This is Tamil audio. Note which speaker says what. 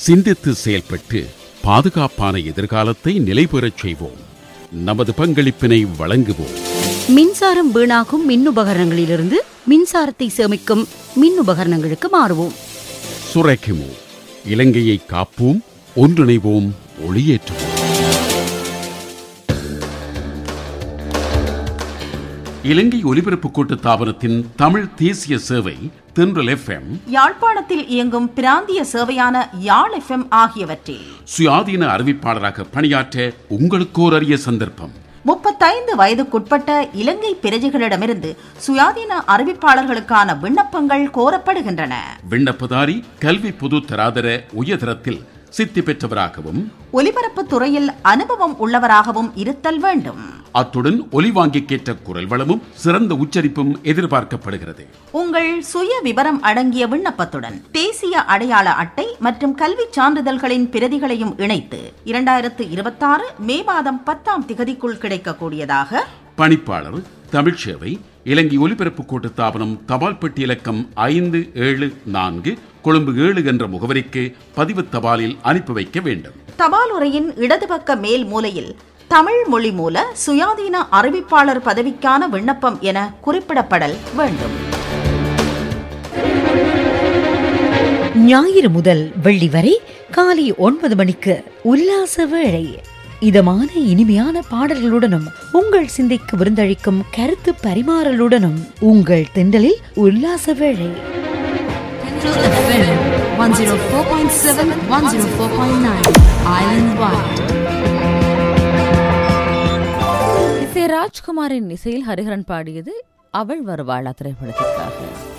Speaker 1: சிந்தித்து செயல்பட்டு பாதுகாப்பான எதிர்காலத்தை நிலைபெறச் செய்வோம் நமது பங்களிப்பினை வழங்குவோம்
Speaker 2: மின்சாரம் வீணாகும் மின் உபகரணங்களிலிருந்து மின்சாரத்தை சேமிக்கும் மின் உபகரணங்களுக்கு மாறுவோம்
Speaker 1: சுரக்கிமோ இலங்கையை காப்போம் ஒன்றிணைவோம் ஒளியேற்றுவோம் இலங்கை ஒலிபரப்பு கூட்டு தாபனத்தின் தமிழ் தேசிய சேவை தென்றல் எஃப்எம்
Speaker 3: யாழ்ப்பாணத்தில் இயங்கும் பிராந்திய சேவையான யாழ் எஃப்எம் ஆகியவற்றில்
Speaker 1: சுயாதீன அறிவிப்பாளராக பணியாற்ற உங்களுக்கோர் அரிய சந்தர்ப்பம்
Speaker 3: முப்பத்தைந்து வயதுக்குட்பட்ட இலங்கை பிரஜைகளிடமிருந்து சுயாதீன அறிவிப்பாளர்களுக்கான விண்ணப்பங்கள் கோரப்படுகின்றன
Speaker 1: விண்ணப்பதாரி கல்வி பொது தராதர உயர்தரத்தில் சித்தி பெற்றவராகவும்
Speaker 3: ஒலிபரப்பு துறையில் அனுபவம் உள்ளவராகவும் இருத்தல் வேண்டும்
Speaker 1: அத்துடன் ஒலிவாங்கிக்கேற்ற குரல் வளமும் சிறந்த உச்சரிப்பும் எதிர்பார்க்கப்படுகிறது
Speaker 3: உங்கள் சுய விவரம் அடங்கிய விண்ணப்பத்துடன் தேசிய அடையாள அட்டை மற்றும் கல்வி சான்றிதழ்களின் பிரதிகளையும் இணைத்து இரண்டாயிரத்து இருபத்தாறு மே மாதம் பத்தாம் திகதிக்குள் கிடைக்கக்கூடியதாக
Speaker 1: பணிப்பாளர் தமிழ் சேவை இலங்கை ஒலிபரப்பு கூட்டு தாபனம் தபால் பெட்டி இலக்கம் ஐந்து ஏழு நான்கு கொழும்பு ஏழு என்ற முகவரிக்கு பதிவு தபாலில் அனுப்பி வைக்க வேண்டும்
Speaker 3: தபால் உரையின் இடது பக்க மேல் மூலையில் தமிழ் மொழி மூல சுயாதீன அறிவிப்பாளர் பதவிக்கான விண்ணப்பம் என குறிப்பிடப்படல் வேண்டும்
Speaker 4: ஞாயிறு முதல் வெள்ளி வரை காலை ஒன்பது மணிக்கு உல்லாச வேளை இதமான இனிமையான பாடல்களுடனும் உங்கள் சிந்தைக்கு விருந்தளிக்கும் கருத்து பரிமாறலுடனும் உங்கள் தெண்டலில் உல்லாச வேளை
Speaker 5: FM 104.7, 104.9, Island Wide.
Speaker 6: இசை ராஜ்குமாரின் இசையில் ஹரிஹரன் பாடியது அவள் வருவாளா திரைப்படத்திற்காக